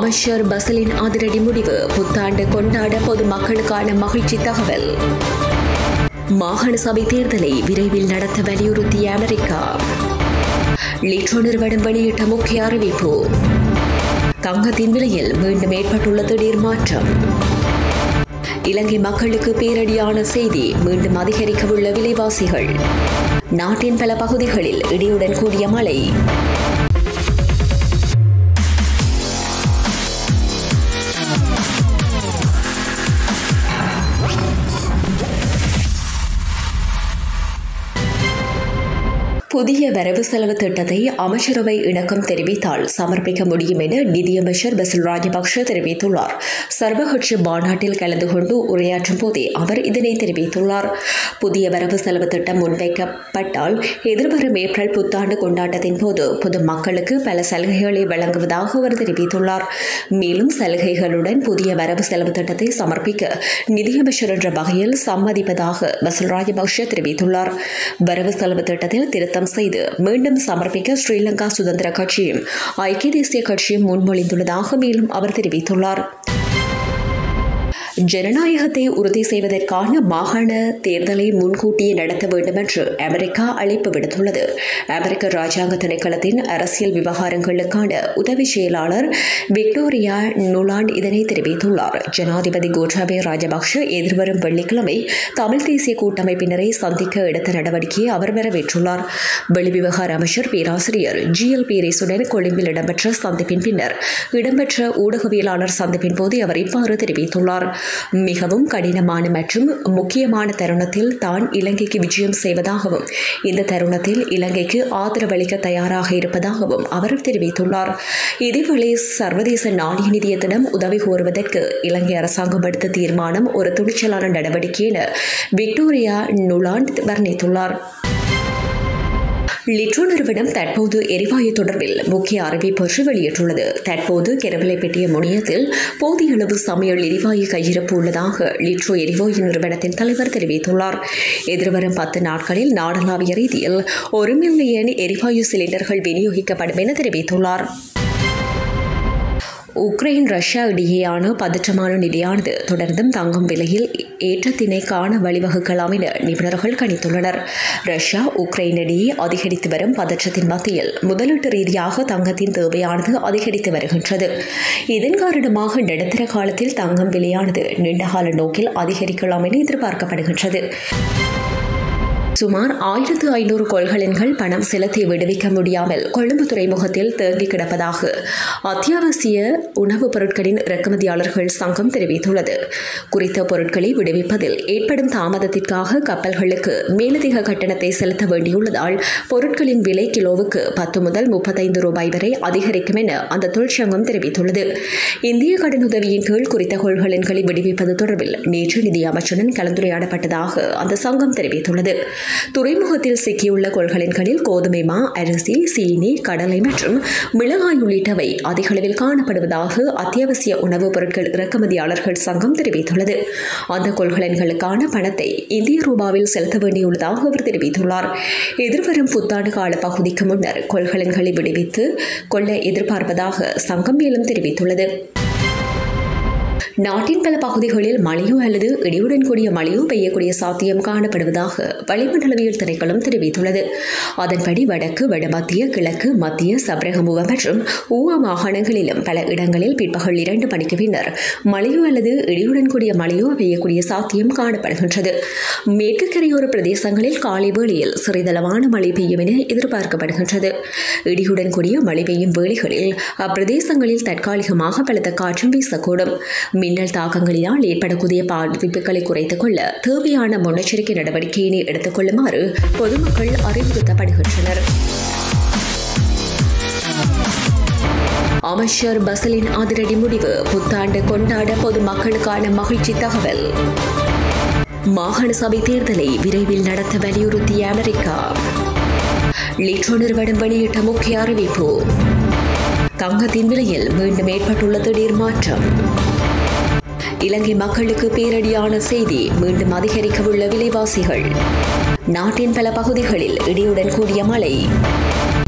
அமைச்சர் பசலின் அதிரடி முடிவு புத்தாண்டு கொண்டாட பொதுமக்களுக்கான மகிழ்ச்சி தகவல் மாகாண சபை தேர்தலை விரைவில் நடத்த வலியுறுத்திய அமெரிக்கா லிட்ரோ நிறுவனம் வெளியிட்ட முக்கிய அறிவிப்பு தங்கத்தின் விலையில் மீண்டும் ஏற்பட்டுள்ள திடீர் மாற்றம் இலங்கை மக்களுக்கு பேரடியான செய்தி மீண்டும் அதிகரிக்கவுள்ள விலைவாசிகள் நாட்டின் பல பகுதிகளில் இடியுடன் கூடிய மழை புதிய வரவு செலவு திட்டத்தை அமைச்சரவை இணக்கம் தெரிவித்தால் சமர்ப்பிக்க முடியும் என நிதியமைச்சர் பசில் ராஜபக்ஷ தெரிவித்துள்ளார் சர்வகட்சி மாநாட்டில் கலந்து கொண்டு உரையாற்றும் போதே அவர் இதனை தெரிவித்துள்ளார் புதிய வரவு செலவு திட்டம் முன்வைக்கப்பட்டால் எதிர்வரும் ஏப்ரல் புத்தாண்டு கொண்டாட்டத்தின் போது பொதுமக்களுக்கு பல சலுகைகளை வழங்குவதாக அவர் தெரிவித்துள்ளார் மேலும் சலுகைகளுடன் புதிய வரவு செலவு திட்டத்தை சமர்ப்பிக்க நிதியமைச்சர் என்ற வகையில் சம்மதிப்பதாக பசில் ராஜபக்ஷ தெரிவித்துள்ளார் வரவு செலவு திட்டத்தில் திருத்தம் செய்து மீண்டும் சமர்ப்பிக்க ஸ்ரீலங்கா சுதந்திர கட்சியும் ஐக்கிய தேசிய கட்சியும் முன்மொழிந்துள்ளதாக மேலும் அவர் தெரிவித்துள்ளார் ஜனநாயகத்தை உறுதி செய்வதற்கான மாகாண தேர்தலை முன்கூட்டியே நடத்த வேண்டும் என்று அமெரிக்கா அழைப்பு விடுத்துள்ளது அமெரிக்க ராஜாங்க திணைக்களத்தின் அரசியல் விவகாரங்களுக்கான உதவி செயலாளர் விக்டோரியா நுலாண்ட் இதனை தெரிவித்துள்ளார் ஜனாதிபதி கோட்டாபய ராஜபக்ஷ எதிர்வரும் வெள்ளிக்கிழமை தமிழ் தேசிய கூட்டமைப்பினரை சந்திக்க எடுத்த நடவடிக்கையை அவர் வரவேற்றுள்ளார் வெளிவிவகார அமைச்சர் பேராசிரியர் ஜி எல் பீரேசுடன் கொழும்பில் இடம்பெற்ற சந்திப்பின் பின்னர் இடம்பெற்ற ஊடகவியலாளர் சந்திப்பின் போது அவர் இவ்வாறு தெரிவித்துள்ளார் மிகவும் கடினமான மற்றும் முக்கியமான தருணத்தில் தான் இலங்கைக்கு விஜயம் செய்வதாகவும் இந்த தருணத்தில் இலங்கைக்கு ஆதரவளிக்க தயாராக இருப்பதாகவும் அவர் தெரிவித்துள்ளார் இதேவேளை சர்வதேச நாணய நிதியத்திடம் உதவி கோருவதற்கு இலங்கை அரசாங்கம் எடுத்த தீர்மானம் ஒரு துணிச்சலான நடவடிக்கை என விக்டோரியா நுலாண்ட் வர்ணித்துள்ளார் லிட்ரோ நிறுவனம் தற்போது எரிவாயு தொடர்பில் முக்கிய அறிவிப்பு ஒன்று வெளியிட்டுள்ளது தற்போது கெரவிலைப்பட்டிய முனையத்தில் போதிய அளவு சமையல் எரிவாயு கையிருப்பு உள்ளதாக லிட்ரோ எரிவாயு நிறுவனத்தின் தலைவர் தெரிவித்துள்ளார் எதிர்வரும் பத்து நாட்களில் நாடளாவிய ரீதியில் ஒரு மில்லியன் எரிவாயு சிலிண்டர்கள் விநியோகிக்கப்படும் என தெரிவித்துள்ளார் உக்ரைன் ரஷ்யா இடையேயான பதற்றமான நிலையானது தொடர்ந்தும் தங்கும் விலையில் ஏற்றத்தினை காண வழிவகுக்கலாம் என நிபுணர்கள் கணித்துள்ளனர் ரஷ்யா உக்ரைன் இடையே அதிகரித்து வரும் பதற்றத்தின் மத்தியில் முதலீட்டு ரீதியாக தங்கத்தின் தேவையானது அதிகரித்து வருகின்றது இதன் காரணமாக நடுத்தர காலத்தில் தங்கம் விலையானது நீண்டகால நோக்கில் அதிகரிக்கலாம் என எதிர்பார்க்கப்படுகின்றது சுமார் ஆயிரத்து ஐநூறு கொள்கலன்கள் பணம் செலுத்தி விடுவிக்க முடியாமல் கொழும்பு துறைமுகத்தில் தேங்கி கிடப்பதாக அத்தியாவசிய உணவுப் பொருட்களின் இறக்குமதியாளர்கள் சங்கம் தெரிவித்துள்ளது குறித்த பொருட்களை விடுவிப்பதில் ஏற்படும் தாமதத்திற்காக கப்பல்களுக்கு மேலதிக கட்டணத்தை செலுத்த வேண்டியுள்ளதால் பொருட்களின் விலை கிலோவுக்கு பத்து முதல் முப்பத்தைந்து ரூபாய் வரை அதிகரிக்கும் என அந்த தொழிற்சங்கம் தெரிவித்துள்ளது இந்திய கடனுதவியின் கீழ் குறித்த கொள்கலன்களை விடுவிப்பது தொடர்பில் நேற்று நிதியமைச்சருடன் கலந்துரையாடப்பட்டதாக அந்த சங்கம் தெரிவித்துள்ளது துறைமுகத்தில் சிக்கியுள்ள கொள்கலன்களில் கோதுமை மா அரிசி சீனி கடலை மற்றும் மிளகாய் உள்ளிட்டவை அதிக அளவில் காணப்படுவதாக அத்தியாவசிய உணவுப் பொருட்கள் இறக்குமதியாளர்கள் சங்கம் தெரிவித்துள்ளது அந்த கொள்கலன்களுக்கான பணத்தை இந்திய ரூபாவில் செலுத்த வேண்டியுள்ளதாக அவர் தெரிவித்துள்ளார் எதிர்வரும் புத்தாண்டு கால பகுதிக்கு முன்னர் கொள்கலன்களை விடுவித்து கொள்ள எதிர்பார்ப்பதாக சங்கம் மேலும் தெரிவித்துள்ளது நாட்டின் பல பகுதிகளில் மழையோ அல்லது இடியுடன் கூடிய மழையோ பெய்யக்கூடிய சாத்தியம் காணப்படுவதாக வளிமண்டலவியல் திணைக்களம் தெரிவித்துள்ளது அதன்படி வடக்கு வடமத்திய கிழக்கு மத்திய சப்ரகமுவ மற்றும் ஊவா மாகாணங்களிலும் பல இடங்களில் பிற்பகல் இரண்டு மணிக்கு பின்னர் மழையோ அல்லது இடியுடன் கூடிய மழையோ பெய்யக்கூடிய சாத்தியம் காணப்படுகின்றது மேற்கு கரையோர பிரதேசங்களில் காலை வேளையில் சிறிதளவான மழை பெய்யும் என எதிர்பார்க்கப்படுகின்றது இடியுடன் கூடிய மழை பெய்யும் வேளைகளில் அப்பிரதேசங்களில் தற்காலிகமாக பலத்த காற்றும் வீசக்கூடும் மின்னல் தாக்கங்களினால் ஏற்படக்கூடிய பாதிப்புகளை குறைத்துக் கொள்ள தேவையான முன்னெச்சரிக்கை நடவடிக்கையினை எடுத்துக் கொள்ளுமாறு பொதுமக்கள் அறிவுறுத்தப்படுகின்றனர் அமைச்சர் பசலின் அதிரடி முடிவு புத்தாண்டு கொண்டாட பொதுமக்களுக்கான மகிழ்ச்சி தகவல் மாகாண சபை தேர்தலை விரைவில் நடத்த வலியுறுத்திய அமெரிக்கா லிட்ரோ நிறுவனம் வெளியிட்ட முக்கிய அறிவிப்பு தங்கத்தின் விலையில் மீண்டும் ஏற்பட்டுள்ள திடீர் மாற்றம் இலங்கை மக்களுக்கு பேரடியான செய்தி மீண்டும் அதிகரிக்கவுள்ள விலைவாசிகள் நாட்டின் பல பகுதிகளில் இடியுடன் கூடிய மழை